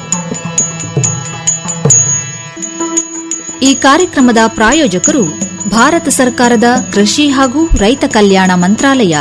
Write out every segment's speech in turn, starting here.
ಈ ಕಾರ್ಯಕ್ರಮದ ಪ್ರಾಯೋಜಕರು ಭಾರತ ಸರ್ಕಾರದ ಕೃಷಿ ಹಾಗೂ ರೈತ ಕಲ್ಯಾಣ ಮಂತ್ರಾಲಯ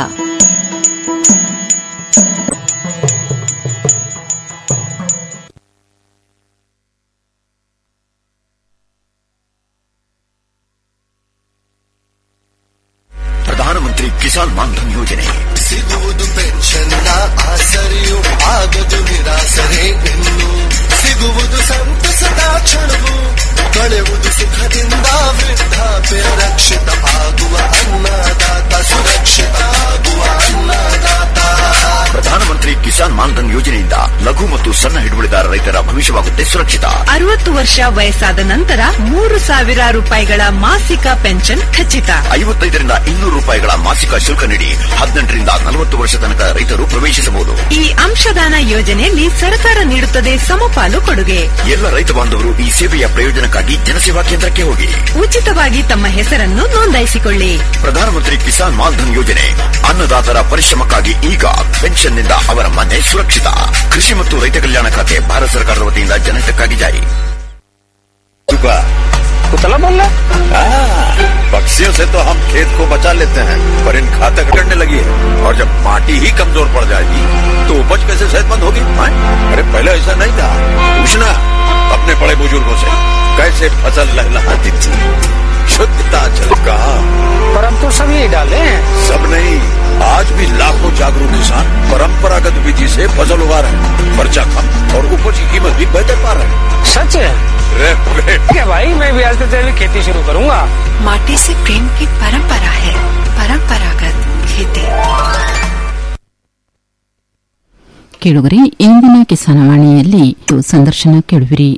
ಪ್ರಧಾನಮಂತ್ರಿ ಕಿಸಾನ್ ಮಾನ್ಧನ್ ಯೋಜನೆ ಸಿಗುವುದು ಪೆನ್ಷನ್ನ ಆಸರೆಯು ಆಗದು ನಿರಾಸರೆ ಇನ್ನು ಸಿಗುವುದು ಸಂತಸದ ಕ್ಷಣವು ಕಳೆಯುವುದು ಸುಖದಿಂದ ವೃದ್ಧಾಪ್ಯ ರಕ್ಷಿತ ಆಗುವ ಅನ್ನದಾತ ಸುರಕ್ಷಿತ ಆಗುವ ಅನ್ನದಾತ ಪ್ರಧಾನಮಂತ್ರಿ ಕಿಸಾನ್ ಮಾನ್ಧನ್ ಯೋಜನೆಯಿಂದ ಲಘು ಮತ್ತು ಸಣ್ಣ ಹಿಡುವಳಿದಾರ ರೈತರ ಭವಿಷ್ಯವಾಗುತ್ತೆ ಸುರಕ್ಷಿತ ಅರವತ್ತು ವರ್ಷ ವಯಸ್ಸಾದ ನಂತರ ಮೂರು ಸಾವಿರ ರೂಪಾಯಿಗಳ ಮಾಸಿಕ ಪೆನ್ಷನ್ ಖಚಿತ ಐವತ್ತೈದರಿಂದ ಇನ್ನೂರು ರೂಪಾಯಿಗಳ ಮಾಸಿಕ ಶುಲ್ಕ ನೀಡಿ ಹದಿನೆಂಟರಿಂದ ನಲವತ್ತು ವರ್ಷ ತನಕ ರೈತರು ಪ್ರವೇಶಿಸಬಹುದು ಈ ಅಂಶದಾನ ಯೋಜನೆಯಲ್ಲಿ ಸರ್ಕಾರ ನೀಡುತ್ತದೆ ಸಮಪಾಲು ಕೊಡುಗೆ ಎಲ್ಲ ರೈತ ಬಾಂಧವರು ಈ ಸೇವೆಯ ಪ್ರಯೋಜನಕ್ಕಾಗಿ ಜನಸೇವಾ ಕೇಂದ್ರಕ್ಕೆ ಹೋಗಿ ಉಚಿತವಾಗಿ ತಮ್ಮ ಹೆಸರನ್ನು ನೋಂದಾಯಿಸಿಕೊಳ್ಳಿ ಪ್ರಧಾನಮಂತ್ರಿ ಕಿಸಾನ್ ಮಾನ್ಧನ್ ಯೋಜನೆ ಅನ್ನದಾತರ ಪರಿಶ್ರಮಕ್ಕಾಗಿ ಈಗ ಪೆನ್ಷನ್ನಿಂದ ಅವರ ಮನೆ ಸುರಕ್ಷಿತ ಕೃಷಿ ಮತ್ತು ರೈತ ಕಲ್ಯಾಣ ಖಾತೆ ಭಾರತ ಸರ್ಕಾರದ ವತಿಯಿಂದ ಜನಹಿತಕ್ಕಾಗಿ ಜಾರಿ कुतला बोल रहा पक्षियों से तो हम खेत को बचा लेते हैं पर इन घातक करने लगी है और जब माटी ही कमजोर पड़ जाएगी तो उपज कैसे सेहतमंद होगी हाँ? अरे पहले ऐसा नहीं था पूछना अपने बड़े बुजुर्गों से कैसे फसल लहलहाती थी शुद्धता झलका पर हम तो सभी डाले हैं सब नहीं आज भी लाखों जागरूक किसान परंपरागत विधि से फसल उगा रहे हैं खर्चा कम और उपज की कीमत भी बेहतर पा रहे हैं सच है रे बेटे ठीक है भाई मैं भी आज से जैविक खेती शुरू करूंगा माटी से प्रेम की परंपरा है परंपरागत खेती ಕೇಳುಗರೆ ಇಂದಿನ ಕಿಸಾನವಾಣಿಯಲ್ಲಿ ಸಂದರ್ಶನ ಕೇಳುವಿರಿ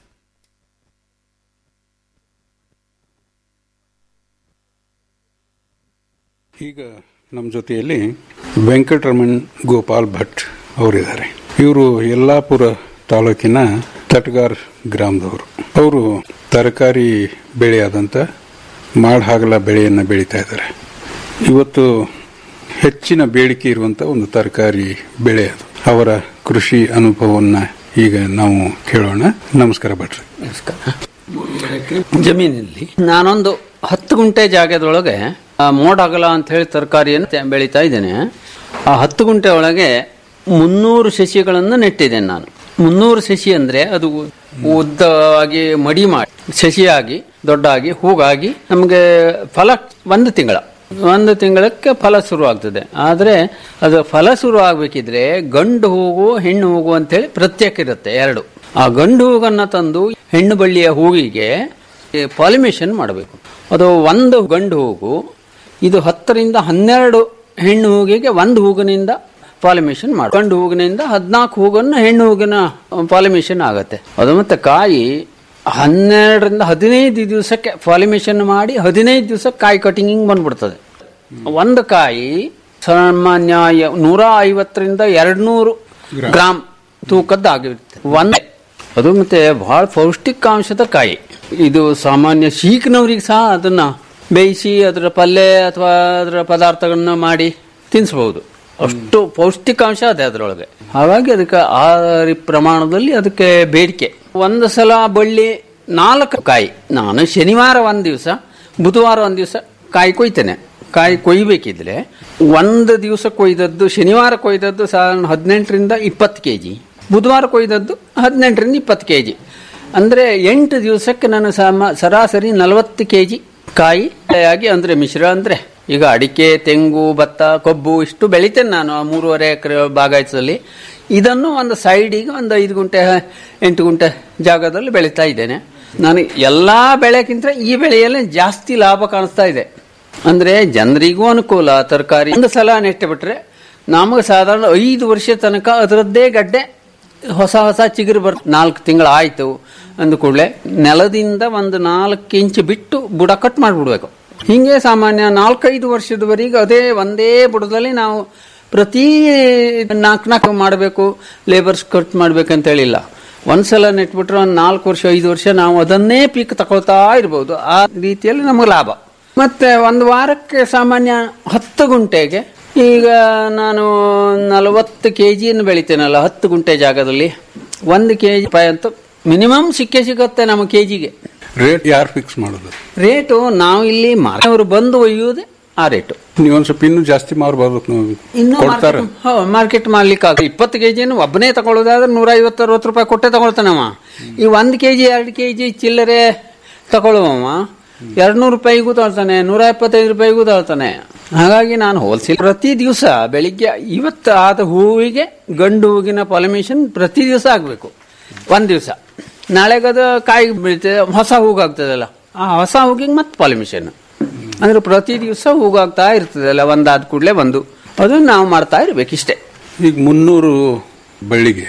ಈಗ ನಮ್ಮ ಜೊತೆಯಲ್ಲಿ ವೆಂಕಟರಮಣ್ ಗೋಪಾಲ್ ಭಟ್ ಅವರಿದ್ದಾರೆ ಇವರು ಯಲ್ಲಾಪುರ ತಾಲೂಕಿನ ತಟಗಾರ್ ಗ್ರಾಮದವರು ಅವರು ತರಕಾರಿ ಬೆಳೆಯಾದಂಥ ಮಾಡಹಾಗಲ ಬೆಳೆಯನ್ನು ಬೆಳೀತಾ ಇದ್ದಾರೆ ಇವತ್ತು ಹೆಚ್ಚಿನ ಬೇಡಿಕೆ ಇರುವಂತ ಒಂದು ತರಕಾರಿ ಬೆಳೆ ಅದು ಅವರ ಕೃಷಿ ಅನುಭವವನ್ನ ಈಗ ನಾವು ಕೇಳೋಣ ನಮಸ್ಕಾರ ಭಟ್ರಿ ಜಮೀನಲ್ಲಿ ನಾನೊಂದು ಹತ್ತು ಗುಂಟೆ ಜಾಗದೊಳಗೆ ಆ, ಮೋಡಗಲ ಅಂತ ಹೇಳಿ ತರಕಾರಿಯನ್ನು ತೆ- ಬೆಳೀತಾ ಇದ್ದೇನೆ ಆ ಹತ್ತು ಗುಂಟೆ ಒಳಗೆ ಮುನ್ನೂರು ಸಸಿಗಳನ್ನು ನೆಟ್ಟಿದ್ದೇನೆ ನಾನು ಮುನ್ನೂರು ಸಸಿ ಅಂದ್ರೆ ಅದು ಉದ್ದವಾಗಿ ಮಡಿ ಮಾಡಿ ಸಸಿಯಾಗಿ ದೊಡ್ಡಾಗಿ ಹೂಗಾಗಿ ನಮಗೆ ಫಲ ಒಂದು ತಿಂಗಳ ಒಂದು ತಿಂಗಳಕ್ಕೆ ಫಲ ಶುರು ಆಗ್ತದೆ ಆದರೆ ಅದು ಫಲ ಶುರು ಆಗ್ಬೇಕಿದ್ರೆ ಗಂಡು ಹೂವು ಹೆಣ್ಣು ಹೂವು ಅಂತೇಳಿ ಪ್ರತ್ಯೇಕ ಇರುತ್ತೆ ಎರಡು ಆ ಗಂಡು ಹೂಗನ್ನ ತಂದು ಹೆಣ್ಣು ಬಳ್ಳಿಯ ಹೂವಿಗೆ ಪಾಲಿಮೇಷನ್ ಮಾಡಬೇಕು ಅದು ಒಂದು ಗಂಡು ಹೂಗು ಇದು ಹತ್ತರಿಂದ ಹನ್ನೆರಡು ಹೆಣ್ಣು ಹೂಗಿಗೆ ಒಂದು ಹೂಗಿನಿಂದ ಪಾಲಿಮೇಷನ್ ಮಾಡಿ ಗಂಡು ಹೂಗಿನಿಂದ ಹದಿನಾಲ್ಕು ಹೂಗನ್ನು ಹೆಣ್ಣು ಹೂಗಿನ ಪಾಲಿಮೇಷನ್ ಆಗತ್ತೆ ಅದು ಮತ್ತೆ ಕಾಯಿ ಹನ್ನೆರಡರಿಂದ ಹದಿನೈದು ದಿವಸಕ್ಕೆ ಪಾಲಿಮೇಷನ್ ಮಾಡಿ ಹದಿನೈದು ದಿವಸ ಕಾಯಿ ಕಟಿಂಗ್ ಬಂದ್ಬಿಡ್ತದೆ ಒಂದು ಕಾಯಿ ಸಾಮಾನ್ಯ ಯ- ನೂರ ಐವತ್ತರಿಂದ ಎರಡು ನೂರು ಗ್ರಾಮ್ ತೂಕದ್ದಾಗಿರುತ್ತೆ ಒಂದೇ ಅದು ಮತ್ತೆ ಬಹಳ ಪೌಷ್ಟಿಕಾಂಶದ ಕಾಯಿ ಇದು ಸಾಮಾನ್ಯ ಶೀಕ್ನವ್ರಿಗೆ ಸಹ ಅದನ್ನ ಬೇಯಿಸಿ ಅದರ ಪಲ್ಯ ಅಥವಾ ಅದರ ಪದಾರ್ಥಗಳನ್ನ ಮಾಡಿ ತಿನ್ನಿಸಬಹುದು ಅಷ್ಟು ಪೌಷ್ಟಿಕಾಂಶ ಅದೇ ಅದರೊಳಗೆ ಹಾಗಾಗಿ ಅದಕ್ಕೆ ಆ ರಿ- ಪ್ರಮಾಣದಲ್ಲಿ ಅದಕ್ಕೆ ಬೇಡಿಕೆ ಒಂದು ಸಲ ಬಳ್ಳಿ ನಾಲ್ಕು ಕಾಯಿ ನಾನು ಶನಿವಾರ ಒಂದು ದಿವಸ ಬುಧವಾರ ಒಂದು ದಿವಸ ಕಾಯಿ ಕೊಯ್ತೇನೆ ಕಾಯಿ ಕೊಯ್ಬೇಕಿದ್ರೆ ಒಂದು ದಿವಸ ಕೊಯ್ದದ್ದು ಶನಿವಾರ ಕೊಯ್ದದ್ದು ಸಾಧಾರಣ ಹದಿನೆಂಟರಿಂದ ಇಪ್ಪತ್ತು ಕೆ ಜಿ ಬುಧವಾರ ಕೊಯ್ದದ್ದು ಹದಿನೆಂಟರಿಂದ ಇಪ್ಪತ್ತು ಕೆ ಜಿ ಅಂದರೆ ಎಂಟು ದಿವಸಕ್ಕೆ ನಾನು ಸಮ ಸರಾಸರಿ ನಲವತ್ತು ಕೆ ಜಿ ಕಾಯಿ ಆಗಿ ಅಂದರೆ ಮಿಶ್ರ ಅಂದರೆ ಈಗ ಅಡಿಕೆ ತೆಂಗು ಭತ್ತ ಕಬ್ಬು ಇಷ್ಟು ಬೆಳಿತೇನೆ ನಾನು ಆ ಮೂರುವರೆ ಎಕರೆ ಬಾಗಾಯತದಲ್ಲಿ ಇದನ್ನು ಒಂದು ಸೈಡಿಗೆ ಒಂದು ಐದು ಗುಂಟೆ ಎಂಟು ಗುಂಟೆ ಜಾಗದಲ್ಲಿ ಬೆಳೀತಾ ಇದ್ದೇನೆ ನಾನು ಎಲ್ಲ ಬೆಳೆಗಿಂತ ಈ ಬೆಳೆಯಲ್ಲಿ ಜಾಸ್ತಿ ಲಾಭ ಕಾಣಿಸ್ತಾ ಇದೆ ಅಂದ್ರೆ ಜನರಿಗೂ ಅನುಕೂಲ ತರಕಾರಿ ಒಂದು ಸಲ ನೆಟ್ಟು ಬಿಟ್ರೆ ನಮಗೆ ಸಾಧಾರಣ ಐದು ವರ್ಷ ತನಕ ಅದರದ್ದೇ ಗಡ್ಡೆ ಹೊಸ ಹೊಸ ಚಿಗುರು ಬರ್ ನಾಲ್ಕು ತಿಂಗಳು ಆಯ್ತು ಅಂದ ಕೂಡಲೇ ನೆಲದಿಂದ ಒಂದು ನಾಲ್ಕು ಇಂಚು ಬಿಟ್ಟು ಬುಡ ಕಟ್ ಮಾಡಿಬಿಡ್ಬೇಕು ಹಿಂಗೆ ಸಾಮಾನ್ಯ ನಾಲ್ಕೈದು ವರ್ಷದವರೆಗೆ ಅದೇ ಒಂದೇ ಬುಡದಲ್ಲಿ ನಾವು ಪ್ರತಿ ನಾಲ್ಕು ನಾಲ್ಕು ಮಾಡಬೇಕು ಲೇಬರ್ಸ್ ಕಟ್ ಮಾಡ್ಬೇಕಂತ ಹೇಳಿಲ್ಲ ಒಂದ್ಸಲ ನೆಟ್ಬಿಟ್ರೆ ಒಂದು ನಾಲ್ಕು ವರ್ಷ ಐದು ವರ್ಷ ನಾವು ಅದನ್ನೇ ಪೀಕ್ ತಗೊಳ್ತಾ ಇರ್ಬೋದು ಆ ರೀತಿಯಲ್ಲಿ ನಮಗೆ ಲಾಭ ಮತ್ತೆ ಒಂದು ವಾರಕ್ಕೆ ಸಾಮಾನ್ಯ ಹತ್ತು ಗುಂಟೆಗೆ ಈಗ ನಾನು ನಲವತ್ತು ಕೆ ಜಿಯನ್ನು ಬೆಳಿತೇನಲ್ಲ ಹತ್ತು ಗುಂಟೆ ಜಾಗದಲ್ಲಿ ಒಂದು ಕೆ ಜಿ ರೂಪಾಯಿ ಅಂತ ಮಿನಿಮಮ್ ಸಿಕ್ಕೇ ಸಿಗುತ್ತೆ ನಮ್ಮ ಕೆ ಜಿಗೆ ರೇಟ್ ಯಾರು ಫಿಕ್ಸ್ ಮಾಡೋದು ರೇಟು ನಾವು ಇಲ್ಲಿ ಮಾರವರು ಬಂದು ಒಯ್ಯುವುದೇ ಆ ರೇಟು ನೀವೊಂದ್ ಸ್ವಲ್ಪ ಇನ್ನೂ ಜಾಸ್ತಿ ಮಾರ್ಬೋದು ಇನ್ನು ಕೊಡ್ತಾರೆ ಮಾರ್ಕೆಟ್ ಮಾಡ್ಲಿಕ್ಕೆ ಆಗ ಇಪ್ಪತ್ತು ಕೆಜಿಯನ್ನು ಒಬ್ಬನೇ ತಗೊಳ್ಳೋದಾದ್ರೆ ನೂರ ಐವತ್ತು ಅರವತ್ತು ರೂಪಾಯಿ ಕೊಟ್ಟೆ ತಗೊಳ್ತಾನವ ಈ ಒಂದು ಕೆಜಿ ಎರಡು ಕೆಜಿ ಚಿಲ್ಲರೆ ತಗೊಳ್ಳುವವ ಎರಡು ನೂರು ರೂಪಾಯಿಗೂ ತಗೊಳ್ತಾನೆ ನೂರ ಎಪ್ಪತ್ತೈದು ರೂಪಾಯಿಗೂ ತಗೊಳ್ತಾನೆ ಹಾಗಾಗಿ ನಾನು ಹೋಲ್ಸೇಲ್ ಪ್ರತಿ ದಿವಸ ಬೆಳಿಗ್ಗೆ ಇವತ್ತು ಆದ ಹೂವಿಗೆ ಗಂಡು ಹೂವಿನ ಪಾಲಿಮೇಷನ್ ಪ್ರತಿ ದಿವಸ ಆಗಬೇಕು ಒಂದು ದಿವಸ ನಾಳೆಗದು ಕಾಯಿ ಬೀಳ್ತದೆ ಹೊಸ ಹೂಗಾಗ್ತದಲ್ಲ ಆ ಹೊಸ ಹೂಗಿಗೆ ಮತ್ತೆ ಪಾಲಿಮೇಷನ್ ಅಂದ್ರೆ ಪ್ರತಿ ದಿವಸ ಹೂಗಾಗ್ತಾ ಇರ್ತದಲ್ಲ ಒಂದಾದ ಕೂಡಲೇ ಒಂದು ಅದನ್ನ ನಾವು ಮಾಡ್ತಾ ಇರ್ಬೇಕಿಷ್ಟೇ ಈಗ ಮುನ್ನೂರು ಬಳ್ಳಿಗೆ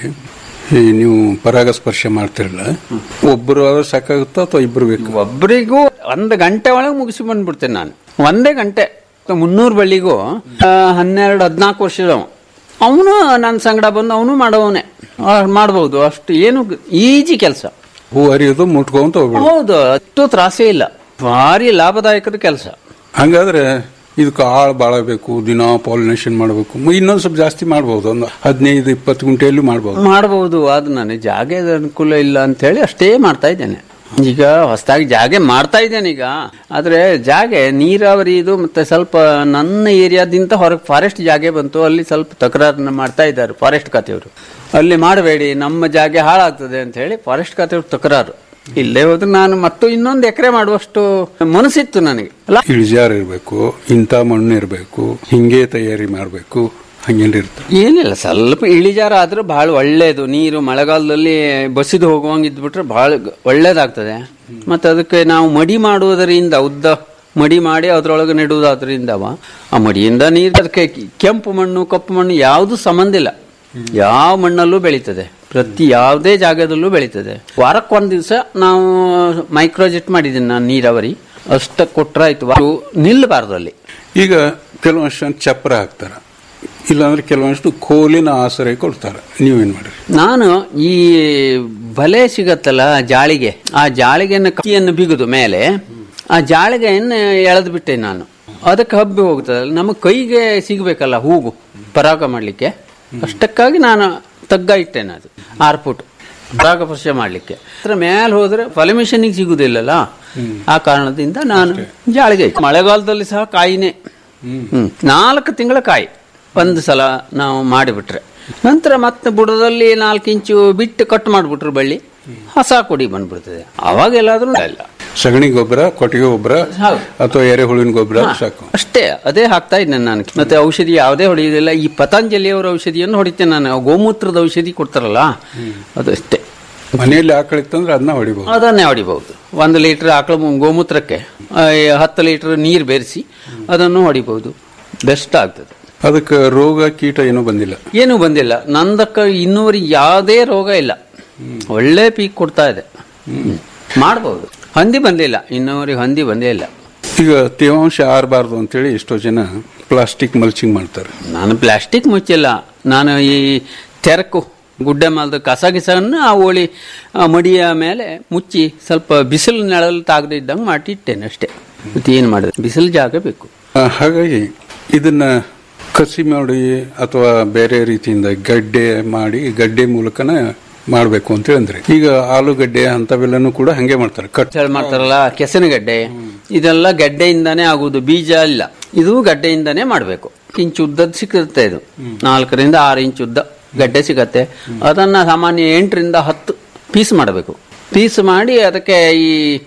ಈ ನೀವು ಪರಾಗಸ್ಪರ್ಶ ಮಾಡ್ತಿರಲ್ಲ ಒಬ್ಬರು ಆದ್ರೆ ಸಾಕಾಗುತ್ತಾ ಅಥವಾ ಇಬ್ರು ಬೇಕು ಒಬ್ಬರಿಗೂ ಒಂದು ಗಂಟೆ ಒಳಗೆ ಮುಗಿಸಿ ಬಂದ್ಬಿಡ್ತೇನೆ ನಾನು ಒಂದೇ ಗಂಟೆ ಮುನ್ನೂರು ಬಳ್ಳಿಗೂ ಆ, ಹನ್ನೆರಡು ಹದಿನಾಲ್ಕು ವರ್ಷದವ ಅವನು ನನ್ನ ಸಂಗಡ ಬಂದು ಅವನು ಮಾಡೋವನೇ ಮಾಡ್ಬೋದು ಅಷ್ಟು ಏನು ಈಜಿ ಕೆಲಸ ಹೂ ಹರಿಯೋದು ಮುಟ್ಕೊಂತ ಹೋಗ್ಬಿಡು ಹೌದು ಅಷ್ಟು ತ್ರಾಸೇ ಇಲ್ಲ ಭಾರಿ ಲಾಭದಾಯಕದ ಕೆಲಸ ಹಂಗಾದ್ರೆ ಇದಕ್ಕೆ ಆಳ್ ಬಾಳ ಬೇಕು ದಿನ ಪಾಲಿನೇಷನ್ ಮಾಡಬೇಕು ಇನ್ನೊಂದ್ ಸ್ವಲ್ಪ ಜಾಸ್ತಿ ಮಾಡ್ಬೋದು ಒಂದು ಹದಿನೈದು ಇಪ್ಪತ್ತು ಗುಂಟೆಯಲ್ಲೂ ಮಾಡ್ಬೋದು ಮಾಡಬಹುದು ಅದು ನನಗೆ ಜಾಗದ ಅನುಕೂಲ ಇಲ್ಲ ಅಂತ ಹೇಳಿ ಅಷ್ಟೇ ಮಾಡ್ತಾ ಇದ್ದೇನೆ ಈಗ ಹೊಸದಾಗಿ ಜಾಗೆ ಮಾಡ್ತಾ ಇದ್ದೇನೆ ಈಗ ಆದ್ರೆ ಜಾಗೆ ನೀರಾವರಿ ಇದು ಮತ್ತೆ ಸ್ವಲ್ಪ ನನ್ನ ಏರಿಯಾದಿಂದ ಹೊರಗೆ ಫಾರೆಸ್ಟ್ ಜಾಗೆ ಬಂತು ಅಲ್ಲಿ ಸ್ವಲ್ಪ ತಕರಾರನ್ನ ಮಾಡ್ತಾ ಇದ್ದಾರೆ ಫಾರೆಸ್ಟ್ ಖಾತೆಯವರು ಅಲ್ಲಿ ಮಾಡಬೇಡಿ ನಮ್ಮ ಜಾಗೆ ಹಾಳಾಗ್ತದೆ ಅಂತ ಹೇಳಿ ಫಾರೆಸ್ಟ್ ಖಾತೆಯವರು ತಕರಾರು ಇಲ್ಲೇ ಹೋದ್ರೆ ನಾನು ಮತ್ತು ಇನ್ನೊಂದು ಎಕರೆ ಮಾಡುವಷ್ಟು ಮನಸ್ಸಿತ್ತು ನನಗೆ ಅಲ್ಲ ಇಳಿಜಾರ್ ಇರಬೇಕು ಇಂಥ ಮಣ್ಣು ಇರಬೇಕು ಹಿಂಗೆ ತಯಾರಿ ಮಾಡಬೇಕು ಹಂಗೇನಿರುತ್ತೆ ಏನಿಲ್ಲ ಸ್ವಲ್ಪ ಇಳಿಜಾರ ಆದ್ರೂ ಬಹಳ ಒಳ್ಳೇದು ನೀರು ಮಳೆಗಾಲದಲ್ಲಿ ಬಸಿದು ಹೋಗುವಂಗೆ ಇದ್ಬಿಟ್ರೆ ಬಹಳ ಗ- ಒಳ್ಳೇದಾಗ್ತದೆ ಮತ್ತೆ ಅದಕ್ಕೆ ನಾವು ಮಡಿ ಮಾಡುವುದರಿಂದ ಉದ್ದ ಮಡಿ ಮಾಡಿ ಅದರೊಳಗೆ ನೆಡುವುದಾದ್ರಿಂದವ ಆ ಮಡಿಯಿಂದ ನೀರು ಅದಕ್ಕೆ ಕಿ- ಕೆಂಪು ಮಣ್ಣು ಕಪ್ಪು ಮಣ್ಣು ಯಾವುದು ಸಂಬಂಧ ಇಲ್ಲ ಯಾವ ಮಣ್ಣಲ್ಲೂ ಬೆಳೀತದೆ ಪ್ರತಿ ಯಾವುದೇ ಜಾಗದಲ್ಲೂ ಬೆಳೀತದೆ ವಾರಕ್ಕೆ ಒಂದ್ ದಿವಸ ನಾವು ಮೈಕ್ರೋಜೆಟ್ ಮಾಡಿದ್ದೀನಿ ನಾನು ನೀರಾವರಿ ಅಷ್ಟ ಕೊಟ್ರಾಯ್ತು ವಾ- ನಿಲ್ಲಬಾರ್ದು ಅಲ್ಲಿ ಈಗ ಕೆಲವೊಂಷ್ಟು ಚಪ್ರ ಹಾಕ್ತಾರ ಇಲ್ಲಾಂದ್ರೆ ಕೆಲವೊಂಷ್ಟು ಕೋಲಿನ ಆಸರೆ ಕೊಡ್ತಾರೆ ನೀವೇನ್ ಮಾಡ್ರಿ ನಾನು ಈ ಬಲೆ ಸಿಗತ್ತಲ್ಲ ಜಾಳಿಗೆ ಆ ಜಾಳಿಗೆಯನ್ನು ಕತ್ತಿಯನ್ನು ಬಿಗುದು ಮೇಲೆ ಆ ಜಾಳಿಗೆಯನ್ನು ಎಳೆದು ಬಿಟ್ಟೆ ನಾನು ಅದಕ್ಕೆ ಹಬ್ಬಿ ಹೋಗ್ತದಲ್ಲ ನಮ್ಮ ಕೈಗೆ ಸಿಗಬೇಕಲ್ಲ ಹೂಗು ಪರಾಗ ಮಾಡಲಿಕ್ಕೆ ಅಷ್ಟಕ್ಕಾಗಿ ನಾನು ತಗ್ಗ ಇಟ್ಟೇನೆ ಅದು ಆರು ಫುಟ್ ಪರಾಗಸ್ಪರ್ಶ ಮಾಡಲಿಕ್ಕೆ ಅದ್ರ ಮೇಲೆ ಹೋದ್ರೆ ಫಲಮಿಷನ್ಗೆ ಸಿಗುದಿಲ್ಲಲ್ಲ ಆ ಕಾರಣದಿಂದ ನಾನು ಜಾಳಿಗೆ ಇಟ್ಟೆ. ಮಳೆಗಾಲದಲ್ಲಿ ಸಹ ಕಾಯಿನೇ ಹ್ಮ್ ನಾಲ್ಕು ತಿಂಗಳ ಕಾಯಿ ಒಂದು ಸಲ ನಾವು ಮಾಡಿಬಿಟ್ರೆ ನಂತರ ಮತ್ತೆ ಬುಡದಲ್ಲಿ ನಾಲ್ಕು ಇಂಚು ಬಿಟ್ಟು ಕಟ್ ಮಾಡಿಬಿಟ್ರು ಬಳ್ಳಿ ಹೊಸ ಕೊಡಿ ಬಂದ್ಬಿಡ್ತದೆ ಅವಾಗ ಎಲ್ಲಾದ್ರೂ ಇಲ್ಲ ಸಗಣಿ ಗೊಬ್ಬರ ಕೊಟ್ಟಿಗೆ ಗೊಬ್ಬರ ಹೌದು. ಅಥವಾ ಎರೆಹುಳಿನ ಗೊಬ್ಬರ ಸಾಕು ಅಷ್ಟೇ ಅದೇ ಹಾಕ್ತಾ ಇದ್ದೇನೆ ನಾನು ಮತ್ತೆ ಔಷಧಿ ಯಾವುದೇ ಹೊಡೆಯುವುದಿಲ್ಲ ಈ ಪತಂಜಲಿಯವರ ಔಷಧಿಯನ್ನು ಹೊಡಿತೇನೆ ನಾನು ಗೋಮೂತ್ರದ ಔಷಧಿ ಕೊಡ್ತಾರಲ್ಲ ಅದು ಅಷ್ಟೇ ಮನೆಯಲ್ಲಿ ಆಕಳಿತ್ತಂದ್ರೆ ಅದನ್ನ ಹೊಡಿಬಹುದು ಅದನ್ನೇ ಹೊಡಿಬಹುದು ಒಂದು ಲೀಟರ್ ಆಕಳ ಮು- ಗೋಮೂತ್ರಕ್ಕೆ ಆ, ಹತ್ತು ಲೀಟರ್ ನೀರು ಬೆರೆಸಿ ಅದನ್ನು ಹೊಡಿಬಹುದು ಬೆಸ್ಟ್ ಆಗ್ತದೆ ಅದಕ್ಕೆ ರೋಗ ಕೀಟ ಏನೂ ಬಂದಿಲ್ಲ ಏನೂ ಬಂದಿಲ್ಲ ನಂದಕ್ಕ ಇನ್ನೂವರೆಗೆ ಯಾವುದೇ ರೋಗ ಇಲ್ಲ ಒಳ್ಳೆ ಪೀಕ್ ಕೊಡ್ತಾ ಇದೆ ಮಾಡಬಹುದು ಹಂದಿ ಬಂದಿಲ್ಲ ಇನ್ನೂವರೆಗೆ ಹಂದಿ ಬಂದೇ ಇಲ್ಲ ಈಗ ತೇವಾಂಶ ಆರಬಾರ್ದು ಅಂತೇಳಿ ಎಷ್ಟೋ ಜನ ಪ್ಲಾಸ್ಟಿಕ್ ಮಲ್ಚಿಂಗ್ ಮಾಡ್ತಾರೆ ನಾನು ಪ್ಲಾಸ್ಟಿಕ್ ಮುಚ್ಚಿಲ್ಲ ನಾನು ಈ ತೆರಕು ಗುಡ್ಡೆ ಮಾಲ್ದ ಕಸ ಗಿಸವನ್ನು ಆ ಓಳಿ ಆ ಮಡಿಯ ಮೇಲೆ ಮುಚ್ಚಿ ಸ್ವಲ್ಪ ಬಿಸಿಲು ನೆಳಲು ತಾಗದೇ ಇದ್ದಂಗೆ ಮಾಡಿ ಇಟ್ಟೇನೆ ಅಷ್ಟೇ ಮತ್ತೆ ಏನು ಮಾಡಿದೆ ಬಿಸಿಲು ಜಾಗ ಬೇಕು ಆ, ಹಾಗಾಗಿ ಇದನ್ನ ಕಸಿ ಮಾಡಿ ಅಥವಾ ಬೇರೆ ರೀತಿಯಿಂದ ಗಡ್ಡೆ ಮಾಡಿ ಗಡ್ಡೆ ಮೂಲಕನ ಮಾಡಬೇಕು ಅಂತ ಅಂದ್ರೆ ಈಗ ಆಲೂಗಡ್ಡೆ ಅಂತವೆಲ್ಲನೂ ಕೂಡ ಹಂಗೆ ಮಾಡ್ತಾರೆ ಕಟ್ ಹೇಳಿ ಮಾಡ್ತಾರಲ್ಲ ಕೆಸನಗಡ್ಡೆ ಇದೆಲ್ಲ ಗಡ್ಡೆಯಿಂದಾನೇ ಆಗುವುದು ಬೀಜ ಇಲ್ಲ ಇದು ಗಡ್ಡೆಯಿಂದಾನೇ ಮಾಡಬೇಕು ಇಂಚು ಉದ್ದದ್ದು ಸಿಗುತ್ತೆ ಇದು ನಾಲ್ಕರಿಂದ ಆರು ಇಂಚು ಉದ್ದ ಗಡ್ಡೆ ಸಿಗತ್ತೆ ಅದನ್ನ ಸಾಮಾನ್ಯ ಎಂಟರಿಂದ ಹತ್ತು ಪೀಸ್ ಮಾಡಬೇಕು ಪೀಸ್ ಮಾಡಿ ಅದಕ್ಕೆ ಈ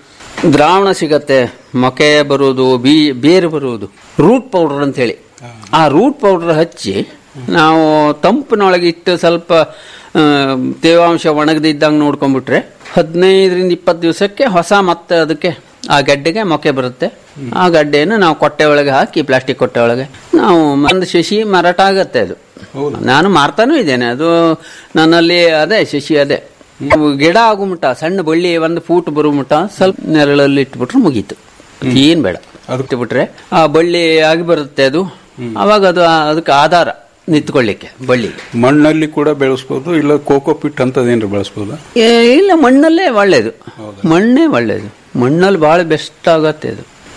ದ್ರಾವಣ ಸಿಗತ್ತೆ ಮೊಕೆ ಬರುವುದು ಬೀ ಬೇರು ಬರುವುದು ರೂಟ್ ಪೌಡರ್ ಅಂತ ಹೇಳಿ ಆ ರೂಟ್ ಪೌಡರ್ ಹಚ್ಚಿ ನಾವು ತಂಪಿನೊಳಗೆ ಇಟ್ಟು ಸ್ವಲ್ಪ ಆ, ತೇವಾಂಶ ಒಣಗದಿದ್ದಂಗೆ ನೋಡ್ಕೊಂಡ್ಬಿಟ್ರೆ ಹದಿನೈದರಿಂದ ಇಪ್ಪತ್ತು ದಿವಸಕ್ಕೆ ಹೊಸ ಮತ್ತೆ ಅದಕ್ಕೆ ಆ ಗಡ್ಡೆಗೆ ಮೊಕ್ಕೆ ಬರುತ್ತೆ ಆ ಗಡ್ಡೆಯನ್ನು ನಾವು ಕೊಟ್ಟೆ ಒಳಗೆ ಹಾಕಿ ಪ್ಲಾಸ್ಟಿಕ್ ಕೊಟ್ಟೆ ಒಳಗೆ ನಾವು ಒಂದು ಶಶಿ ಮಾರಾಟ ಆಗತ್ತೆ ಅದು ನಾನು ಮಾರ್ತಾನೂ ಇದ್ದೇನೆ ಅದು ನನ್ನಲ್ಲಿ ಅದೇ ಶಶಿ ಅದೇ ಇವು ಗಿಡ ಆಗು ಮುಟ್ಟ ಸಣ್ಣ ಬಳ್ಳಿ ಒಂದು ಫೂಟ್ ಬರೋ ಮುಟ್ಟ ಸ್ವಲ್ಪ ನೆರಳಲ್ಲಿ ಇಟ್ಬಿಟ್ರೆ ಮುಗೀತು ಏನ್ ಬೇಡ ಅದಕ್ಕೆ ಬಿಟ್ರೆ ಆ ಬಳ್ಳಿ ಆಗಿ ಬರುತ್ತೆ ಅದು ಅವಾಗ ಅದು ಆ- ಅದಕ್ಕೆ ಆಧಾರ ನಿಂತ್ಕೊಳ್ಳಿಕ್ಕೆ ಬಳ್ಳಿಗೆ ಮಣ್ಣಲ್ಲಿ ಕೂಡ ಬೆಳೆಸ್ಬೋದು ಇಲ್ಲ ಕೋಕೋ ಪಿಟ್ ಅಂತದೇನ್ರ ಬೆಳೆಸ್ಬೋದಾ ಏ, ಇಲ್ಲ ಮಣ್ಣಲ್ಲೇ ಒಳ್ಳೇದು ಮಣ್ಣೇ ಒಳ್ಳೇದು ಮಣ್ಣಲ್ಲಿ ಬಹಳ ಬೆಸ್ಟ್ ಆಗತ್ತೆ ಅದು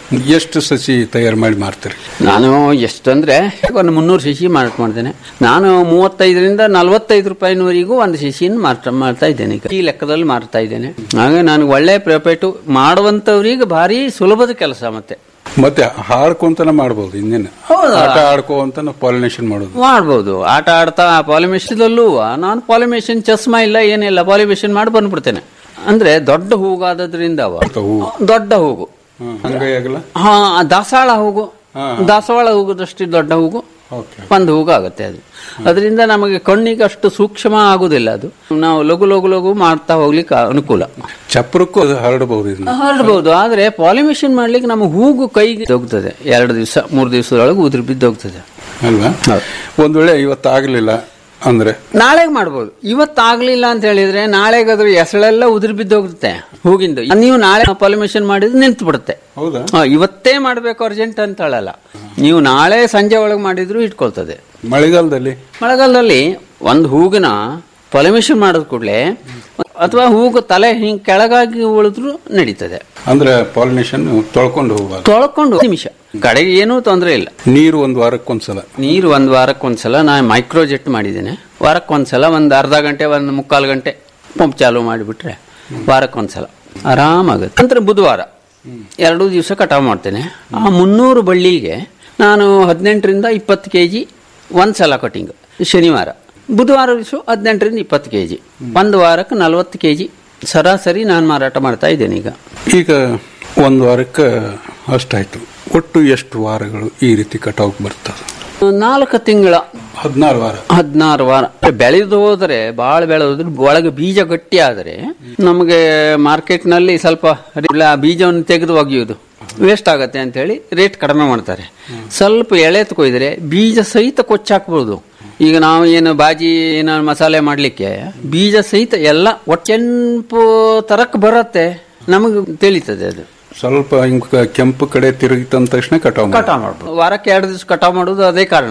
ಎಷ್ಟು ಸಸಿ ತಯಾರು ಮಾಡಿ ಮಾರ್ತೀರಿ ನಾನು ಎಷ್ಟಂದ್ರೆ ಒಂದು ಮುನ್ನೂರು ಸಸಿ ಮಾರಾಟ ಮಾಡ್ತೇನೆ ನಾನು ಮೂವತ್ತೈದರಿಂದ ನಲವತ್ತೈದು ರೂಪಾಯಿನವರೆಗೂ ಒಂದು ಸಸಿನ ಮಾರಾಟ ಮಾಡ್ತಾ ಇದ್ದೇನೆ ಈಗ ಈ ಲೆಕ್ಕದಲ್ಲಿ ಮಾರ್ತಾ ಇದ್ದೇನೆ ಹಾಗೆ ನನಗೆ ಒಳ್ಳೆ ಪ್ರಾಫಿಟ್ ಮಾಡುವಂತವ್ರಿಗೆ ಭಾರಿ ಸುಲಭದ ಕೆಲಸ ಮತ್ತೆ ಮತ್ತೆ ಹಾಡ್ಕೊಂತನ ಮಾಡ್ಬೋದು ಇನ್ನೇನು ಆಟ ಆಡ್ಕೊಂತನ ಪಾಲಿನೇಷನ್ ಮಾಡೋದು ಮಾಡ್ಬೋದು ಆಟ ಆಡ್ತಾ ಪಾಲಿಮೇಷನ್ದಲ್ಲೂ ನಾನು ಪಾಲಿಮೇಷನ್ ಚಸ್ಮಾ ಇಲ್ಲ ಏನಿಲ್ಲ ಪಾಲಿಮೇಷನ್ ಮಾಡಿ ಬಂದ್ಬಿಡ್ತೇನೆ ಅಂದ್ರೆ ದೊಡ್ಡ ಹೂಗಾದ್ರಿಂದ ಅವ ದೊಡ್ಡ ಹೂಗು ಹಂಗಾಗಿ ಆಗಲ್ಲ ಹಾ ದಾಸವಾಳ ಹೂಗು ದಾಸವಾಳ ಹೂಗುದಷ್ಟು ದೊಡ್ಡ ಹೂಗು ಒಂದು ಹೂಗು ಆಗುತ್ತೆ ಅದು ಅದರಿಂದ ನಮಗೆ ಕಣ್ಣಿಗೆ ಅಷ್ಟು ಸೂಕ್ಷ್ಮ ಆಗುದಿಲ್ಲ ಅದು ನಾವು ಲಘು ಲಘು ಲಘು ಮಾಡ್ತಾ ಹೋಗ್ಲಿಕ್ಕೆ ಅನುಕೂಲ ಚಪ್ರಕ್ಕೂ ಅದು ಹರಡಬಹುದು ಇದನ್ನ ಹರಡ್ಬೋದು ಆದ್ರೆ ಪಾಲಿಮೇಷನ್ ಮಾಡ್ಲಿಕ್ಕೆ ನಮ್ಮ ಹೂಗು ಕೈಗೆ ಹೋಗ್ತದೆ ಎರಡು ದಿವಸ ಮೂರು ದಿವಸದೊಳಗೆ ಉದುರಿ ಬಿದ್ದು ಹೋಗ್ತದೆ ಅಲ್ವಾ ಒಂದ್ ವೇಳೆ ಇವತ್ತಾಗ್ಲಿಲ್ಲ ಅಂದ್ರೆ ನಾಳೆಗೆ ಮಾಡ್ಬೋದು ಇವತ್ತಾಗ್ಲಿಲ್ಲ ಅಂತ ಹೇಳಿದ್ರೆ ನಾಳೆಗೆ ಅದ್ರ ಎಸಳೆಲ್ಲ ಉದುರಿ ಬಿದ್ದೋಗುತ್ತೆ ಹೂಗಿಂದು ನೀವು ನಾಳೆ ಪಾಲಿಮೇಷನ್ ಮಾಡಿದ್ರೆ ನಿಂತು ಬಿಡುತ್ತೆ ಹೌದಾ ಹಾ, ಇವತ್ತೇ ಮಾಡ್ಬೇಕು ಅರ್ಜೆಂಟ್ ಅಂತ ಹೇಳಲ್ಲ ನೀವು ನಾಳೆ ಸಂಜೆ ಒಳಗೆ ಮಾಡಿದ್ರು ಇಟ್ಕೊಳ್ತದೆ ಮಳೆಗಾಲದಲ್ಲಿ ಮಳೆಗಾಲದಲ್ಲಿ ಒಂದು ಹೂಗಿನ ಪಾಲಿಮೇಷನ್ ಮಾಡಿದ ಕೂಡಲೇ ಅಥವಾ ಹೂಗು ತಲೆ ಹಿಂಗ್ ಕೆಳಗಾಗಿ ಉಳಿದ್ರು ನಡೀತದೆ ಅಂದ್ರೆ ಪಾಲಿನೇಷನ್ ತೊಳ್ಕೊಂಡು ಹೋಗ್ಬಾರ್ದು ತೊಳ್ಕೊಂಡು ನಿಮಿಷ ಕಡೆಗೆ ಏನೂ ತೊಂದರೆ ಇಲ್ಲ ನೀರು ಒಂದ್ ವಾರಕ್ಕೊಂದ್ಸಲ ನೀರು ಒಂದು ವಾರಕ್ಕೊಂದ್ಸಲ ನಾನು ಮೈಕ್ರೋಜೆಟ್ ಮಾಡಿದ್ದೇನೆ ವಾರಕ್ಕೊಂದ್ಸಲ ಒಂದು ಅರ್ಧ ಗಂಟೆ ಒಂದು ಮುಕ್ಕಾಲು ಗಂಟೆ ಪಂಪ್ ಚಾಲು ಮಾಡಿಬಿಟ್ರೆ ವಾರಕ್ಕೊಂದ್ಸಲ ಆರಾಮಾಗುತ್ತೆ ನಂತರ ಬುಧವಾರ ಎರಡು ದಿವಸ ಕಟಾವು ಮಾಡ್ತೇನೆ ಆ ಮುನ್ನೂರು ಬಳ್ಳಿಗೆ ನಾನು ಹದಿನೆಂಟರಿಂದ ಇಪ್ಪತ್ತು ಕೆ ಜಿ ಒಂದು ಸಲ ಕಟಿಂಗ್ ಶನಿವಾರ ಬುಧವಾರ ದಿವಸ ಹದಿನೆಂಟರಿಂದ ಇಪ್ಪತ್ತು ಕೆ ಜಿ ಒಂದು ವಾರಕ್ಕೆ ನಲವತ್ತು ಕೆ ಜಿ ಸರಾಸರಿ ನಾನು ಮಾರಾಟ ಮಾಡ್ತಾ ಇದ್ದೇನೆ ಈಗ ಈಗ ಒಂದ್ ವಾರಕ್ಕೆ ಅಷ್ಟಾಯ್ತು ಒಟ್ಟು ಎಷ್ಟು ವಾರಗಳು ಈ ರೀತಿ ಕಟಾವ್ ಬರ್ತದೆ ನಾಲ್ಕು ತಿಂಗಳ ಹದಿನಾರು ವಾರ ಹದಿನಾರು ವಾರ ಬೆಳೆದು ಹೋದ್ರೆ ಬಾಳ ಬೆಳೆದ್ರೆ ಒಳಗೆ ಬೀಜ ಗಟ್ಟಿ ಆದರೆ ನಮಗೆ ಮಾರ್ಕೆಟ್ ನಲ್ಲಿ ಸ್ವಲ್ಪ ಆ ಬೀಜವನ್ನು ತೆಗೆದು ಒಗೆಯುವುದು ವೇಸ್ಟ್ ಆಗತ್ತೆ ಅಂತ ಹೇಳಿ ರೇಟ್ ಕಡಿಮೆ ಮಾಡ್ತಾರೆ ಸ್ವಲ್ಪ ಎಳೆತ್ ಕೊಯ್ದರೆ ಬೀಜ ಸಹಿತ ಕೊಚ್ಚಾಕ್ಬೋದು ಈಗ ನಾವು ಏನು ಬಾಜಿ ಏನೋ ಮಸಾಲೆ ಮಾಡ್ಲಿಕ್ಕೆ ಬೀಜ ಸಹಿತ ಎಲ್ಲ ಒಟ್ಟು ಕೆಂಪು ತರಕ್ ಬರತ್ತೆ ನಮಗೆ ತಿಳಿತದೆ ಅದು ಸ್ವಲ್ಪ ಹಿಂಗ್ ಕೆಂಪು ಕಡೆ ತಿರುಗಿತಂದ ತಕ್ಷಣ ಕಟಾವ್ ಮಾಡ್ಬೇಕು. ಕಟಾವ್ ಮಾಡ್ಬೋದು ವಾರಕ್ಕೆ ಎರಡು ದಿವಸ ಕಟಾವ್ ಮಾಡೋದು ಅದೇ ಕಾರಣ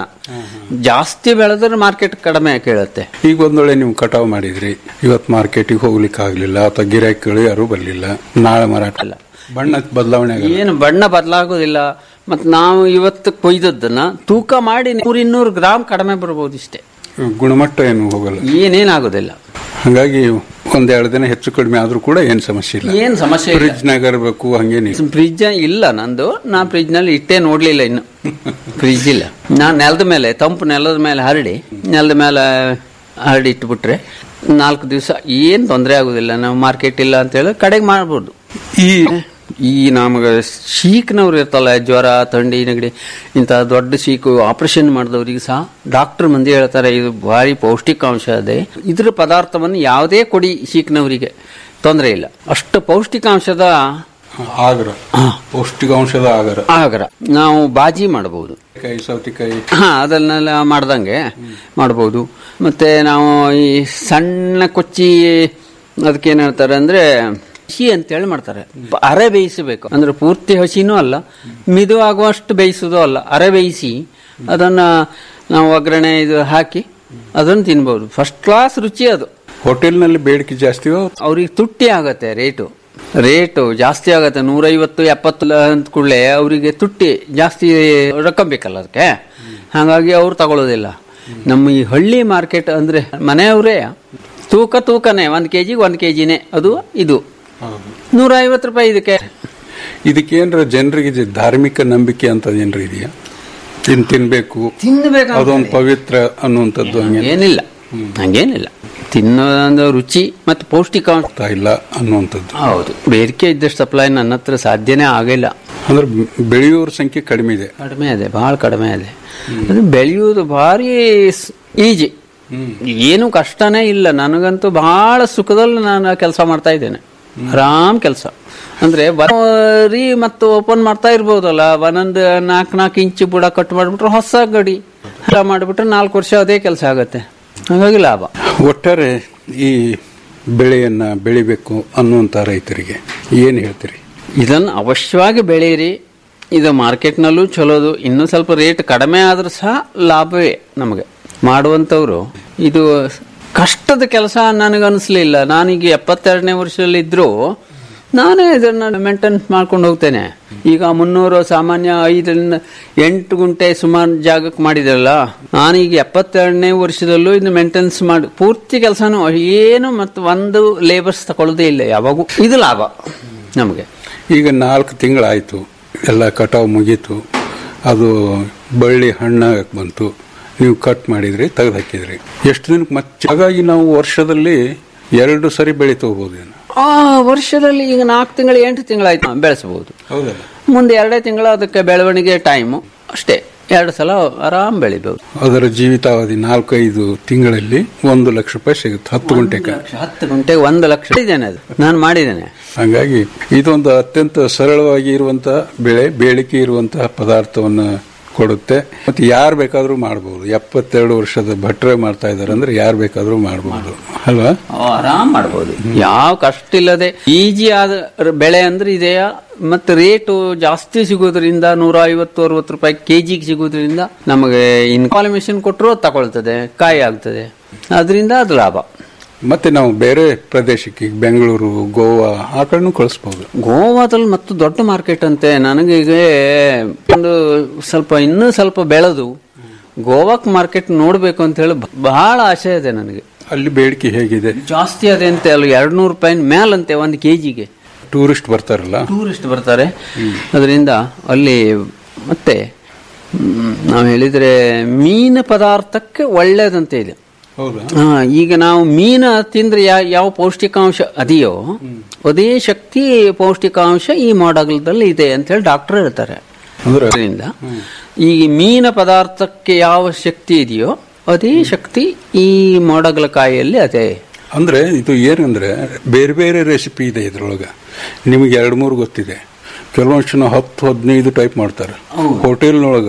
ಜಾಸ್ತಿ ಬೆಳೆದ್ರೆ ಮಾರ್ಕೆಟ್ ಕಡಿಮೆ ಕೇಳುತ್ತೆ ಈಗ ಒಂದ್ ವೇಳೆ ನೀವು ಕಟಾವ್ ಮಾಡಿದ್ರಿ ಇವತ್ ಮಾರ್ಕೆಟಿಗೆ ಹೋಗ್ಲಿಕ್ಕೆ ಆಗ್ಲಿಲ್ಲ ಅಥವಾ ಗಿರಾಕಿಗಳು ಯಾರು ಬರ್ಲಿಲ್ಲ ನಾಳೆ ಮಾರಾಟ ಅಲ್ಲ. ಬಣ್ಣ ಬದಲಾವಣೆ ಆಗಲ್ಲ ಏನು ಬಣ್ಣ ಬದಲಾಗೋದಿಲ್ಲ ಮತ್ತು ನಾವು ಇವತ್ತು ಕೊಯ್ದದ್ದನ್ನ ತೂಕ ಮಾಡಿ ನೂರ ಇನ್ನೂರು ಗ್ರಾಮ್ ಕಡಿಮೆ ಬರ್ಬೋದು ಇಷ್ಟೇ ಗುಣಮಟ್ಟ ಏನು ಹೋಗಲ್ಲ ಏನೇನಾಗೋದಿಲ್ಲ ಹಂಗಾಗಿ ಒಂದ್ ಎರಡು ದಿನ ಹೆಚ್ಚು ಕಡಿಮೆ ಆದ್ರೂ ಕೂಡ ಏನ್ ಸಮಸ್ಯೆ ಇಲ್ಲ ಏನ್ ಸಮಸ್ಯೆ ಇಲ್ಲ ಫ್ರಿಜ್ ನಾಗ ಇರಬೇಕು ಹಂಗೇನಿಲ್ಲ ಫ್ರಿಜ್ ಇಲ್ಲ ನಂದು ನಾ ಫ್ರಿಜ್ ನಲ್ಲಿ ಇಟ್ಟೇ ನೋಡ್ಲಿಲ್ಲ ಇನ್ನು ಫ್ರಿಜ್ ಇಲ್ಲ ನಾ ನೆಲದ ಮೇಲೆ ತಂಪು ನೆಲದ ಮೇಲೆ ಹರಡಿ ನೆಲದ ಮೇಲೆ ಹರಡಿ ಇಟ್ಬಿಟ್ರೆ ನಾಲ್ಕು ದಿವಸ ಏನ್ ತೊಂದರೆ ಆಗುದಿಲ್ಲ ನಾವು ಮಾರ್ಕೆಟ್ ಇಲ್ಲ ಅಂತ ಹೇಳಿ ಕಡೆಗೆ ಮಾಡ್ಬೋದು ಈ ಈ ನಮಗೆ ಶೀಕ್ನವ್ರು ಇರ್ತಲ್ಲ ಜ್ವರ ಥಂಡಿ ನೆಗಡಿ ಇಂಥ ದೊಡ್ಡ ಶೀಕು ಆಪರೇಷನ್ ಮಾಡಿದವರಿಗೆ ಸಹ ಡಾಕ್ಟರ್ ಮಂದಿ ಹೇಳ್ತಾರೆ ಇದು ಭಾರಿ ಪೌಷ್ಟಿಕಾಂಶ ಇದೆ ಇದ್ರ ಪದಾರ್ಥವನ್ನು ಯಾವುದೇ ಕೊಡಿ ಶೀಕ್ನವರಿಗೆ ತೊಂದರೆ ಇಲ್ಲ ಅಷ್ಟು ಪೌಷ್ಟಿಕಾಂಶದ ಆಗರ ಪೌಷ್ಟಿಕಾಂಶದ ಆಗರ ಆಗರ ನಾವು ಬಾಜಿ ಮಾಡಬಹುದು ಕಾಯಿ ಸೌತಿಕಾಯಿ ಹಾ ಅದನ್ನೆಲ್ಲ ಮಾಡ್ದಂಗೆ ಮಾಡಬಹುದು ಮತ್ತೆ ನಾವು ಈ ಸಣ್ಣ ಕೊಚ್ಚಿ ಅದಕ್ಕೇನ್ ಹೇಳ್ತಾರೆ ಅಂದ್ರೆ ಹಸಿ ಅಂತೇಳಿ ಮಾಡ್ತಾರೆ ಪ- ಅರೆ ಬೇಯಿಸಬೇಕು ಅಂದ್ರೆ ಪೂರ್ತಿ ಹಸಿನೂ ಅಲ್ಲ ಮಿದು ಆಗುವಷ್ಟು ಬೇಯಿಸೋದು ಅಲ್ಲ ಅರೆ ಬೇಯಿಸಿ ಅದನ್ನ ನಾವು ಒಗ್ಗರಣೆ ಇದು ಹಾಕಿ ಅದನ್ನು ತಿನ್ಬಹುದು ಫಸ್ಟ್ ಕ್ಲಾಸ್ ರುಚಿ ಅದು ಹೋಟೆಲ್ನಲ್ಲಿ ಬೇಡಿಕೆ ಜಾಸ್ತಿ ಅವ್ರಿಗೆ ತುಟ್ಟಿ ಆಗತ್ತೆ ರೇಟು ರೇಟು ಜಾಸ್ತಿ ಆಗತ್ತೆ ನೂರೈವತ್ತು ಎಪ್ಪತ್ತು ಅಂತ ಕೂಡಲೇ ಅವರಿಗೆ ತುಟ್ಟಿ ಜಾಸ್ತಿ ರೊಕ್ಕ ಬೇಕಲ್ಲ ಅದಕ್ಕೆ ಹಾಗಾಗಿ ಅವ್ರು ತಗೊಳ್ಳೋದಿಲ್ಲ ನಮ್ಮ ಈ ಹಳ್ಳಿ ಮಾರ್ಕೆಟ್ ಅಂದ್ರೆ ಮನೆಯವರೇ ತೂಕ ತೂಕನೇ ಒಂದ್ ಕೆಜಿಗೆ ಒಂದ್ ಕೆಜಿನೇ ಅದು ಇದು ನೂರ ಐವತ್ತು ರೂಪಾಯಿ ಇದಕ್ಕೆ ಇದಕ್ಕೇನ್ರ ಜನರಿಗೆ ಇದು ಧಾರ್ಮಿಕ ನಂಬಿಕೆ ಅಂತ ಏನ್ರ ಇದೆಯಾ ತಿನ್ ತಿನ್ಬೇಕು ತಿನ್ಬೇಕು ಅಂತ ಅದೊಂದು ಪವಿತ್ರ ಅನ್ನುವಂಥದ್ದು ಹಂಗೆ ಏನಿಲ್ಲ ಹಂಗೇನಿಲ್ಲ ತಿನ್ನೋದೊಂದು ರುಚಿ ಮತ್ತು ಪೌಷ್ಟಿಕಾಂಶ ಇಲ್ಲ ಅನ್ನುವಂಥದ್ದು ಹೌದು ಬೇಡಿಕೆ ಇದ್ದಷ್ಟು ಸಪ್ಲೈ ನನ್ನ ಹತ್ರ ಸಾಧ್ಯನೇ ಆಗಿಲ್ಲ ಅಂದ್ರೆ ಬೆಳೆಯೋರ ಸಂಖ್ಯೆ ಕಡಿಮೆ ಇದೆ ಕಡಿಮೆ ಇದೆ ಬಹಳ ಕಡಿಮೆ ಇದೆ ಅದು ಬೆಳೆಯುವುದು ಭಾರಿ ಈಜಿ ಏನು ಕಷ್ಟನೇ ಇಲ್ಲ ನನಗಂತೂ ಬಹಳ ಸುಖದಲ್ಲಿ ನಾನು ಕೆಲಸ ಮಾಡ್ತಾ ಇದ್ದೇನೆ ಆರಾಮ್ ಕೆಲಸ ಅಂದ್ರೆ ಬರೀ ಮತ್ತು ಓಪನ್ ಮಾಡ್ತಾ ಇರ್ಬೋದಲ್ಲ ಒಂದೊಂದು ನಾಲ್ಕು ನಾಲ್ಕು ಇಂಚು ಬುಡ ಕಟ್ ಮಾಡಿಬಿಟ್ರೆ ಹೊಸ ಗಡಿ ಎಲ್ಲ ಮಾಡಿಬಿಟ್ರೆ ನಾಲ್ಕು ವರ್ಷ ಅದೇ ಕೆಲಸ ಆಗತ್ತೆ ಹಾಗಾಗಿ ಲಾಭ ಒಟ್ಟಾರೆ ಈ ಬೆಳೆಯನ್ನ ಬೆಳಿಬೇಕು ಅನ್ನುವಂತ ರೈತರಿಗೆ ಏನ್ ಹೇಳ್ತೀರಿ ಇದನ್ನು ಅವಶ್ಯವಾಗಿ ಬೆಳೀರಿ ಇದು ಮಾರ್ಕೆಟ್ನಲ್ಲೂ ಚಲೋದು ಇನ್ನೂ ಸ್ವಲ್ಪ ರೇಟ್ ಕಡಿಮೆ ಆದ್ರೂ ಸಹ ಲಾಭವೇ ನಮಗೆ ಮಾಡುವಂಥವ್ರು ಇದು ಕಷ್ಟದ ಕೆಲಸ ನನಗನ್ನಿಸ್ಲಿಲ್ಲ ನಾನೀಗ ಎಪ್ಪತ್ತೆರಡನೇ ವರ್ಷದಲ್ಲಿದ್ದರೂ ನಾನೇ ಇದನ್ನ ಮೇಂಟೆನೆನ್ಸ್ ಮಾಡ್ಕೊಂಡು ಹೋಗ್ತೇನೆ ಈಗ ಮುನ್ನೂರು ಸಾಮಾನ್ಯ ಐದರಿಂದ ಎಂಟು ಗುಂಟೆ ಸುಮಾರು ಜಾಗಕ್ಕೆ ಮಾಡಿದ್ರಲ್ಲ ನಾನೀಗ ಎಪ್ಪತ್ತೆರಡನೇ ವರ್ಷದಲ್ಲೂ ಇದನ್ನ ಮೇಂಟೆನೆನ್ಸ್ ಮಾಡಿ ಪೂರ್ತಿ ಕೆಲಸನೂ ಏನು ಮತ್ತು ಒಂದು ಲೇಬರ್ಸ್ ತಗೊಳ್ಳೋದೇ ಇಲ್ಲ ಯಾವಾಗೂ ಇದು ಲಾಭ ನಮಗೆ ಈಗ ನಾಲ್ಕು ತಿಂಗಳಾಯ್ತು ಎಲ್ಲ ಕಟಾವು ಮುಗೀತು ಅದು ಬಳ್ಳಿ ಹಣ್ಣಾಗಕ್ಕೆ ಬಂತು ನೀವು ಕಟ್ ಮಾಡಿದ್ರಿ ತೆಗೆದು ಹಾಕಿದ್ರಿ ಎಷ್ಟು ದಿನಕ್ಕೆ ಮತ್ತೆ ಹಾಗಾಗಿ ನಾವು ವರ್ಷದಲ್ಲಿ ಎರಡು ಸರಿ ಬೆಳೆ ತಗೋಬಹುದು ಆ ವರ್ಷದಲ್ಲಿ ಈಗ ನಾಲ್ಕು ತಿಂಗಳು ಎಂಟು ತಿಂಗಳಾಯ್ತು ಬೆಳೆಸಬಹುದು ಹೌದಲ್ಲ ಮುಂದೆ ಎರಡೇ ತಿಂಗಳು ಅದಕ್ಕೆ ಬೆಳವಣಿಗೆ ಟೈಮು ಅಷ್ಟೇ ಎರಡು ಸಲ ಆರಾಮ್ ಬೆಳಿಬಹುದು ಅದರ ಜೀವಿತಾವಧಿ ನಾಲ್ಕೈದು ತಿಂಗಳಲ್ಲಿ ಒಂದು ಲಕ್ಷ ರೂಪಾಯಿ ಸಿಗುತ್ತೆ ಹತ್ತು ಗಂಟೆಗೆ ಹತ್ತು ಗಂಟೆಗೆ ಒಂದು ಲಕ್ಷ ಇದ್ದೇನೆ ಅದು ನಾನು ಮಾಡಿದ್ದೇನೆ ಹಾಗಾಗಿ ಇದೊಂದು ಅತ್ಯಂತ ಸರಳವಾಗಿ ಇರುವಂತಹ ಬೆಳೆ ಬೇಡಿಕೆ ಇರುವಂತಹ ಪದಾರ್ಥವನ್ನು ಕೊಡುತ್ತೆ ಮತ್ತೆ ಯಾರು ಬೇಕಾದ್ರೂ ಮಾಡಬಹುದು ಎಪ್ಪತ್ತೆರಡು ವರ್ಷದ ಭಟ್ರೆ ಮಾಡ್ತಾ ಇದ್ದಾರೆ ಅಂದ್ರೆ ಯಾರು ಬೇಕಾದ್ರೂ ಮಾಡಬಹುದು ಅಲ್ವಾ ಆರಾಮ್ ಮಾಡಬಹುದು ಯಾವ ಕಷ್ಟ ಇಲ್ಲದೆ ಈಜಿ ಆದ ರ- ಬೆಳೆ ಅಂದ್ರೆ ಇದೆಯಾ ಮತ್ತೆ ರೇಟು ಜಾಸ್ತಿ ಸಿಗೋದ್ರಿಂದ ನೂರ ಐವತ್ತು ಅರವತ್ತು ರೂಪಾಯಿ ಕೆಜಿಗೆ ಸಿಗೋದ್ರಿಂದ ನಮಗೆ ಇನ್ಕಾಲ್ ಮಿಷನ್ ಕೊಟ್ಟರು ತಗೊಳ್ತದೆ ಕಾಯಿ ಆಗ್ತದೆ ಅದರಿಂದ ಅದು ಲಾಭ ಮತ್ತೆ ನಾವು ಬೇರೆ ಪ್ರದೇಶಕ್ಕೆ ಈಗ ಬೆಂಗಳೂರು ಗೋವಾ ಆ ಕಡೆನೂ ಕಳಿಸ್ಬಹುದು ಗೋವಾದಲ್ಲಿ ಮತ್ತು ದೊಡ್ಡ ಮಾರ್ಕೆಟ್ ಅಂತೆ ನನಗೆ ಈಗ ಒಂದು ಸ್ವಲ್ಪ ಇನ್ನೂ ಸ್ವಲ್ಪ ಬೆಳೆದು ಗೋವಾಕ್ ಮಾರ್ಕೆಟ್ ನೋಡ್ಬೇಕು ಅಂತ ಹೇಳಿ ಬ- ಬಹಳ ಆಸೆ ಇದೆ ನನಗೆ ಅಲ್ಲಿ ಬೇಡಿಕೆ ಹೇಗಿದೆ ಜಾಸ್ತಿ ಅದೇ ಅಂತೆ ಅಲ್ಲಿ ಎರಡು ನೂರು ರೂಪಾಯಿ ಮೇಲಂತೆ ಒಂದು ಕೆಜಿಗೆ ಟೂರಿಸ್ಟ್ ಬರ್ತಾರಲ್ಲ ಟೂರಿಸ್ಟ್ ಬರ್ತಾರೆ ಅದರಿಂದ ಅಲ್ಲಿ ಮತ್ತೆ ಮ್, ನಾವು ಹೇಳಿದ್ರೆ ಮೀನು ಪದಾರ್ಥಕ್ಕೆ ಒಳ್ಳೇದಂತೆ ಇದೆ ಹೌದಾ ಹಾ, ಈಗ ನಾವು ಮೀನು ತಿಂದ್ರೆ ಯಾ- ಯಾವ ಪೌಷ್ಟಿಕಾಂಶ ಅದೆಯೋ ಅದೇ ಶಕ್ತಿ ಪೌಷ್ಟಿಕಾಂಶ ಈ ಮಾಡಗಲದಲ್ಲಿ ಇದೆ ಅಂತ ಹೇಳಿ ಡಾಕ್ಟರ್ ಹೇಳ್ತಾರೆ ಅಂದ್ರೆ ಅದರಿಂದ ಈ ಮೀನ ಪದಾರ್ಥಕ್ಕೆ ಯಾವ ಶಕ್ತಿ ಇದೆಯೋ ಅದೇ ಶಕ್ತಿ ಈ ಕಾಯಿಯಲ್ಲಿ ಅದೇ ಅಂದ್ರೆ ಇದು ಏನಂದ್ರೆ ಬೇರೆ ಬೇರೆ ರೆಸಿಪಿ ಇದೆ ಇದ್ರೊಳಗ ನಿಮಗೆ ಎರಡು ಮೂರು ಗೊತ್ತಿದೆ ಕೆಲವೊಂದು ಜನ ಹತ್ತು ಹದಿನೈದು ಟೈಪ್ ಮಾಡ್ತಾರೆ ಹೋಟೆಲ್ನೊಳಗ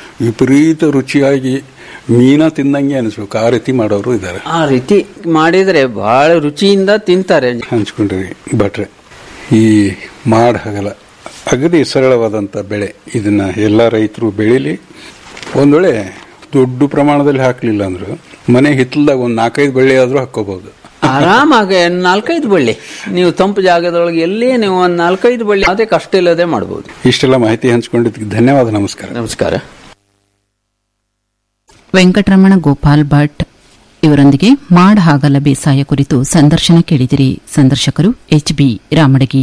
ವಿಪರೀತ ರುಚಿಯಾಗಿ ಮೀನ ತಿಂದಂಗೆ ಅನಿಸ್ಬೇಕು ಆ ರೀತಿ ಮಾಡೋರು ಇದ್ದಾರೆ ಆ ರೀತಿ ಮಾಡಿದ್ರೆ ಬಹಳ ರುಚಿಯಿಂದ ತಿಂತಾರೆ ಹಂಚ್ಕೊಂಡ್ರಿ ಭಟ್ರೆ ಈ ಮಾಡ್ ಹಗಲ ಅಗದಿ ಸರಳವಾದಂಥ ಬೆಳೆ ಇದನ್ನ ಎಲ್ಲ ರೈತರು ಬೆಳೀಲಿ ಒಂದ್ ವೇಳೆ ದೊಡ್ಡ ಪ್ರಮಾಣದಲ್ಲಿ ಹಾಕ್ಲಿಲ್ಲ ಅಂದ್ರೆ ಮನೆ ಹಿತ್ತಲ್ದಾಗ ಒಂದು ನಾಲ್ಕೈದು ಬೆಳೆ ಆದ್ರೂ ಹಾಕೋಬಹುದು ಆರಾಮಾಗಿ ನಾಲ್ಕೈದು ಬಳ್ಳಿ ನೀವು ತಂಪು ಜಾಗದೊಳಗೆ ಎಲ್ಲಿ ನೀವು ಒಂದು ನಾಲ್ಕೈದು ಬಳ್ಳಿ ಅದೇ ಕಷ್ಟ ಇಲ್ಲದೆ ಮಾಡಬಹುದು ಇಷ್ಟೆಲ್ಲ ಮಾಹಿತಿ ಹಂಚ್ಕೊಂಡಿದ್ದಕ್ಕೆ ಧನ್ಯವಾದ ನಮಸ್ಕಾರ ನಮಸ್ಕಾರ ವೆಂಕಟರಮಣ ಗೋಪಾಲ್ ಭಟ್ ಇವರೊಂದಿಗೆ ಮಾಡ ಹಾಗಲ ಬೇಸಾಯ ಕುರಿತು ಸಂದರ್ಶನ ಕೇಳಿದಿರಿ ಸಂದರ್ಶಕರು ಎಚ್ ಬಿ ರಾಮಡಗಿ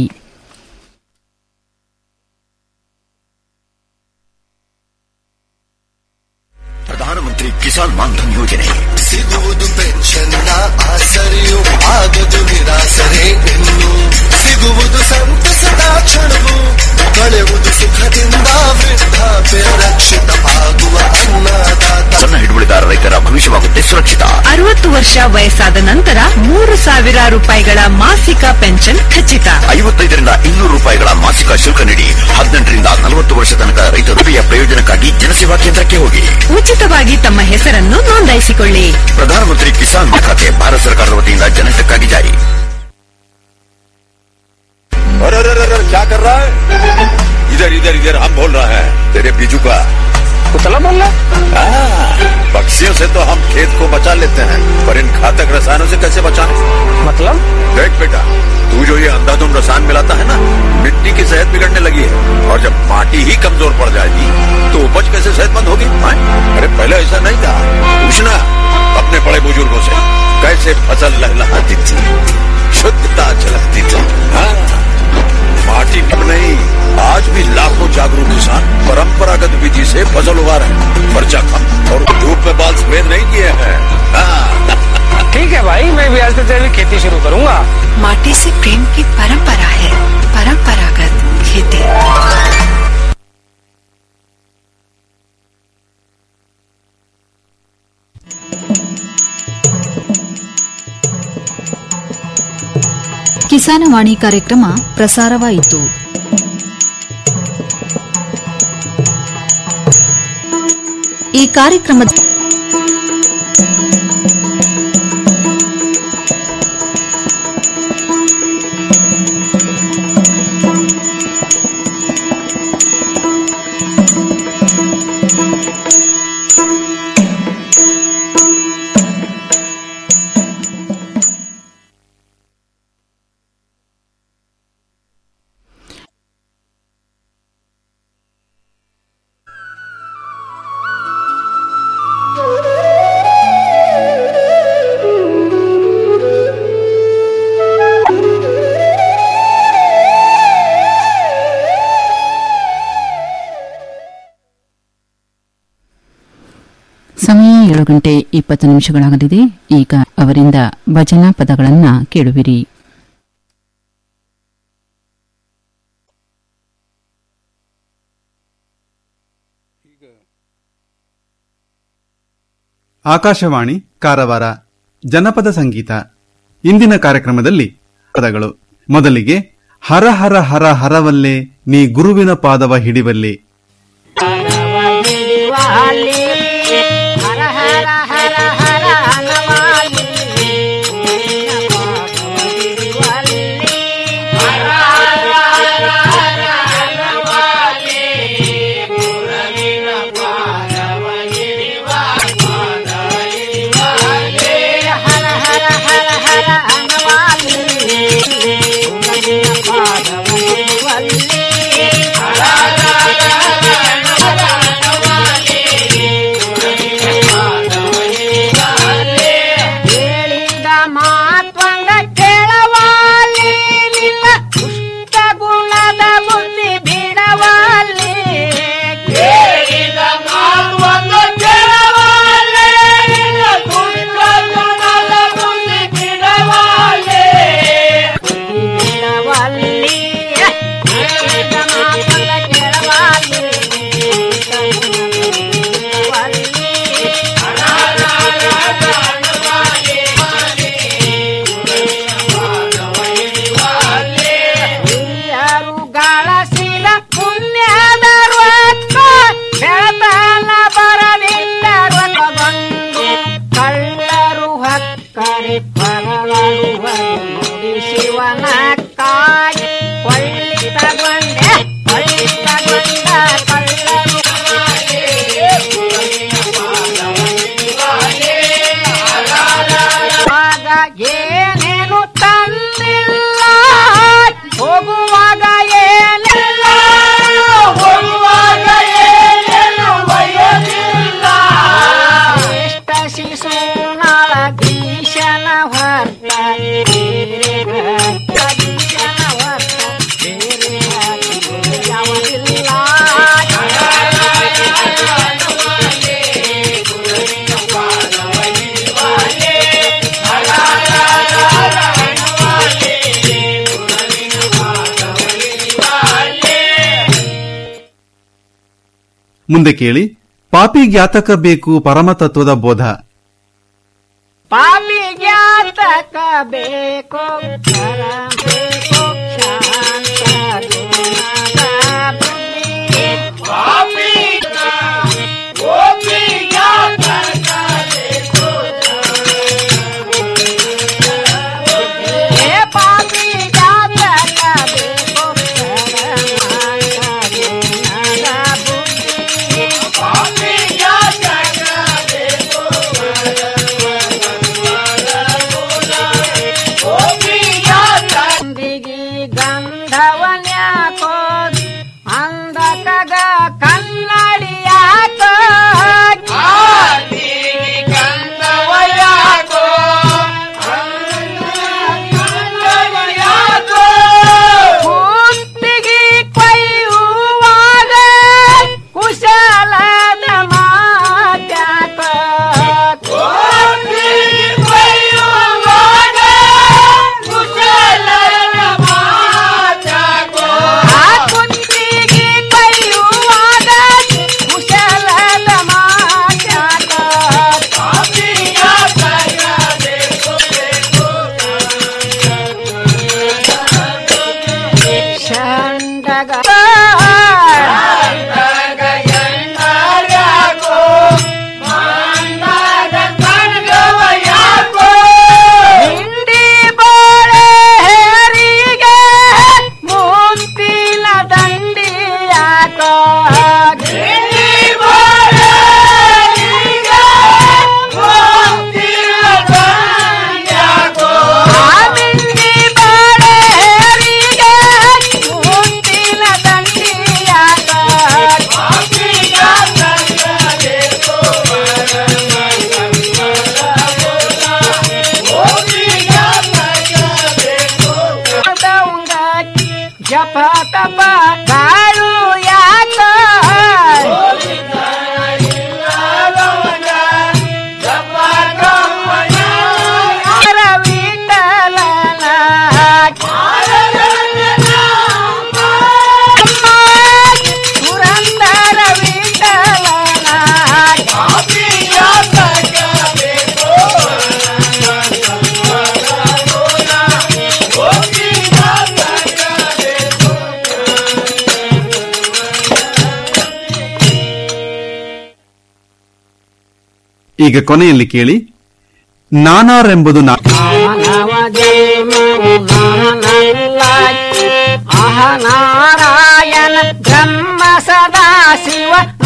ಪ್ರಧಾನಮಂತ್ರಿ ಕಿಸಾನ್ ಮಾನ್ಧನ್ ಯೋಜನೆ ಸಿಗುವುದು ಪೆನ್ಷನ್ನ ಆಸರೆಯು ಆಗದು ನಿರಾಸರೆ ಇನ್ನು ಸಿಗುವುದು ಸಂತಸದ ಕ್ಷಣವು ಕಳೆಯುವುದು ಸುಖದಿಂದ ವೃದ್ಧಾಪ್ಯ ರಕ್ಷಿತ ಆಗುವ ಅನ್ನದಾತ ಸಣ್ಣ ಹಿಡುವಳಿದಾರ ರೈತರ ಭವಿಷ್ಯವಾಗುತ್ತೆ ಸುರಕ್ಷಿತ ಅರವತ್ತು ವರ್ಷ ವಯಸ್ಸಾದ ನಂತರ ಮೂರು ಸಾವಿರ ರೂಪಾಯಿಗಳ ಮಾಸಿಕ ಪೆನ್ಷನ್ ಖಚಿತ ಐವತ್ತೈದರಿಂದ ಇನ್ನೂರು ರೂಪಾಯಿಗಳ ಮಾಸಿಕ ಶುಲ್ಕ ನೀಡಿ ಹದಿನೆಂಟರಿಂದ ನಲವತ್ತು ವರ್ಷ ತನಕ ರೈತರು ಪ್ರಯೋಜನಕ್ಕಾಗಿ ಜನಸೇವಾ ಕೇಂದ್ರಕ್ಕೆ ಹೋಗಿ ಉಚಿತವಾಗಿ ತಮ್ಮ ಹೆಸರನ್ನು ನೋಂದಾಯಿಸಿಕೊಳ್ಳಿ ಪ್ರಧಾನಮಂತ್ರಿ ಕಿಸಾನ್ ಖಾತೆ ಭಾರತ ಸರ್ಕಾರದ ವತಿಯಿಂದ ಜನಹಿತಕ್ಕಾಗಿ ಜಾರಿ अरे अरे अरे अरे, क्या कर रहा है इधर इधर इधर हम बोल रहे हैं तेरे बीजू का कुतला बोल रहा हाँ, पक्षियों से तो हम खेत को बचा लेते हैं पर इन घातक रसायनों से कैसे बचाएं मतलब देख बेटा तू जो ये अंधाधुंध रसायन मिलाता है ना मिट्टी की सेहत बिगड़ने लगी है और जब माटी ही कमजोर पड़ जाएगी तो उपज कैसे सेहतमंद होगी हाँ? अरे पहले ऐसा नहीं था पूछना अपने बड़े बुजुर्गों से कैसे फसल लहलहाती थी शुद्धता झलकती थी हाँ माटी कम नहीं आज भी लाखों जागरूक किसान परंपरागत विधि से फसल उगा रहे हैं खर्चा कम और धूप में बाल सफेद नहीं किए हैं हाँ ठीक है भाई मैं भी आज से तेरी खेती शुरू करूंगा माटी से प्रेम की परंपरा है परंपरागत खेती ಕಿಸಾನವಾಣಿ ಕಾರ್ಯಕ್ರಮ ಪ್ರಸಾರವಾಯಿತು ಈ ಕಾರ್ಯಕ್ರಮದ ಏಳು ಗಂಟೆ ಇಪ್ಪತ್ತು ನಿಮಿಷಗಳಾಗಲಿದೆ ಈಗ ಅವರಿಂದ ಭಜನಾ ಪದಗಳನ್ನ ಕೇಳುವಿರಿ ಆಕಾಶವಾಣಿ ಕಾರವಾರ ಜನಪದ ಸಂಗೀತ ಇಂದಿನ ಕಾರ್ಯಕ್ರಮದಲ್ಲಿ ಪದಗಳು ಮೊದಲಿಗೆ ಹರ ಹರ ಹರ ಹರವಲ್ಲೇ ನೀ ಗುರುವಿನ ಪಾದವ ಹಿಡಿವಲ್ಲೇ ಹೇಳಿದ ಮಾತ್ವಂಗ ಕೇಳವಾಲಿ ನಿನ್ನ ದುಷ್ಟ ಗುಣದ ಬುದ್ಧಿ ಬಿಡವಾಲಿ ಹೇಳಿದ ಮಾತ್ವಂಗ ಕೇಳವಾಲಿ ನಿನ್ನ ದುಷ್ಟ ಗುಣದ ಬುದ್ಧಿ ಬಿಡವಾಲಿ ಬುದ್ಧಿ ಬಿಡವಲ್ಲಿ ಹೇಳಿದ ಮಾತ್ವಂಗ ಕೇಳವಾಲಿ ಹಿರಿಯರು ಗಳಸಿದ ಪುಣ್ಯದ ರೊಕ್ಕ ಬೆಳತನ ಬರದಿಲ್ಲ ರೊಕ್ಕಗೊಂಡು ಕಳ್ಳರು ಹಕ್ಕರೆ ಪರವರು ನುಡಿ ಶಿವನಕ್ಕಾಗಿ ಕೊಳ್ಳಿ ತಗೊಂಡೆ ಕೊಳ್ಳಿ ತಗೊಂಡ ಕಳ್ಳರು ಆಗ ಏನೇನು ತಂದಿಲ್ಲ ಹೋಗುವಾಗ ಏನಿಲ್ಲ ಹೋಗುವಾಗ ಏನೇನು ಬಯಲಿಲ್ಲ ಇಷ್ಟ ಶಿಶುನಾಳ ಭೀಷಣ ಹೊರ್ತ ಬೇರೆ ಭಕ್ತ ಭೀಷಣ ಹೊರ್ತ ಬೇರೆ ಮುಂದೆ ಕೇಳಿ ಪಾಪಿ ಜ್ಞಾತಕ ಬೇಕು ಪರಮತತ್ವದ ಬೋಧ ಪಾಪಿ ಜ್ಞಾತಕ ಬೇಕು ಪರ ಬೇಕು ಶಾಂತ ಗುಣದ ಬುದ್ಧಿ. ಪಾಪಿ ಗೋಪಿ ಜ್ಞಾತಕ ಬೇಕು ಹೇ ಪಾಪಿ ಜ್ಞಾತಕ ಬೇಕು ಪರಮಾರ್ಥ ಗುಣದ ಬುದ್ಧಿ. ಪಾಪಿ ಜ್ಞಾತಕ ಬೇಕು ಅಂದಿಗಿ ಗಂಧವನ್ಯಾಕೋ ಅಂದಕಗ ಕನ್ನಡಿಯಾಕೋ ಗಂಧವಯಾಕೋ ಕುಂತಿಗಿ ಕೊಯ್ಯುವಾಗ ಕುಶಲದ ಮಾತ್ಯಾಕೋ ಕುಂತಿಗಿ ಕೊಯ್ಯುವಾಗ ಕುಶಲದ ಮಾತ್ಯಾಕೋ ಆ ಕುಂತಿಗಿ ಕೊಯ್ಯುವಾಗ ಕುಶಲದ ಮಾತ್ಯಾಕೋ ಶಂಡಗ ಹಿಂಡಿ ಬೋಳೆ ಹೇರಿಗೆ ಮುಂತಿನ ದಂಡಿ ಯಾಕೋ ಹಿಂಡಿ ಬೋಳೆ ಹೇರಿಗೆ ಮುಂತಿನ ದಂಡಿ ಯಾಕೋ ಆ ಮಿಂಡಿ ಬೋಳೆ ಹೇರಿಗೆ ಮುಂತಿನ ದಂಡಿ ಯಾಕೋ ಜಪ ತಪ ಕಾಳು ಯಾಕ ಈಗ ಕೊನೆಯಲ್ಲಿ ಕೇಳಿ ನಾನಾರೆಂಬುದು ನಾ ಮಾನವ ಜನ್ಮವು ನಾನಲ್ಲ ಅಹ ನಾರಾಯಣ ಬ್ರಹ್ಮ ಸದಾ ಶಿವ